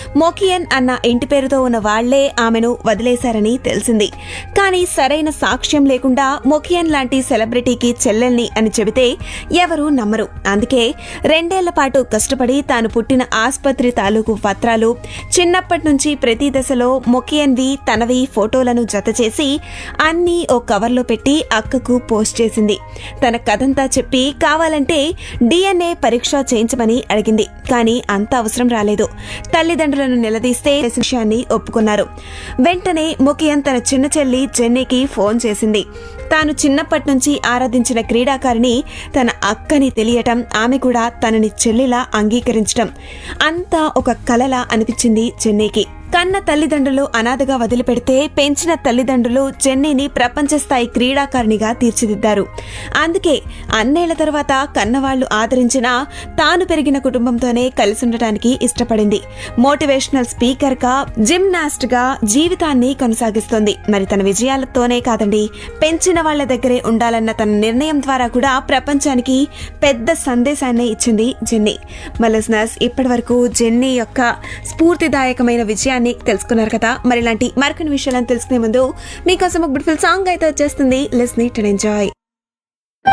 మోకియన్ అన్న ఇంటి పేరుతో ఉన్న వాళ్లే ఆమెను వదిలేశారని తెలిసింది కానీ సరైన సాక్ష్యం లేకుండా మొకియన్ లాంటి సెలబ్రిటీకి చెల్లెల్ని అని చెబితే ఎవరూ నమ్మరు అందుకే రెండేళ్ల పాటు కష్టపడి తాను పుట్టిన ఆస్పత్రి తాలూకు పత్రాలు చిన్నప్పటి నుంచి ప్రతి దశలో మొకియన్వి తనవి ఫోటోలను జత చేసి అన్నీ ఓ కవర్లో పెట్టి అక్కకు పోస్ట్ చేసింది తన కథంతా చెప్పి కావాలంటే డిఎన్ఏ పరీక్ష చేయించమని అడిగింది కానీ అంత అవసరం రాలేదు తల్లిదండ్రులను నిలదీస్తే విషయాన్ని ఒప్పుకున్నారు వెంటనే ముఖియన్ తన చిన్న చెల్లి జెన్నీకి ఫోన్ చేసింది తాను చిన్నప్పటి నుంచి ఆరాధించిన క్రీడాకారిణి తన అక్కని తెలియటం ఆమె కూడా తనని చెల్లిలా అంగీకరించటం అంతా ఒక కలలా అనిపించింది జెన్నీకి కన్న తల్లిదండ్రులు అనాథగా వదిలిపెడితే పెంచిన తల్లిదండ్రులు జెన్నీని ప్రపంచ స్థాయి క్రీడాకారిణిగా తీర్చిదిద్దారు అందుకే అన్నేళ్ల తర్వాత కన్నవాళ్లు ఆదరించిన తాను పెరిగిన కుటుంబంతోనే కలిసి ఉండటానికి ఇష్టపడింది మోటివేషనల్ స్పీకర్ గా జిమ్నాస్ట్ గా జీవితాన్ని కొనసాగిస్తోంది మరి తన విజయాలతోనే కాదండి పెంచిన వాళ్ల దగ్గరే ఉండాలన్న తన నిర్ణయం ద్వారా కూడా ప్రపంచానికి పెద్ద సందేశాన్ని ఇచ్చింది జెన్నీ మలస్నర్స్ ఇప్పటి వరకు జెన్నీ యొక్క స్ఫూర్తిదాయకమైన విజయాన్ని తెలుసుకున్నారు కదా మరి ఇలాంటి మరికొన్ని విషయాలను తెలుసుకునే ముందు మీకోసం ఒక బ్యూటిఫుల్ సాంగ్ అయితే వచ్చేస్తుంది లెస్ నీట్ అండ్ ఎంజాయ్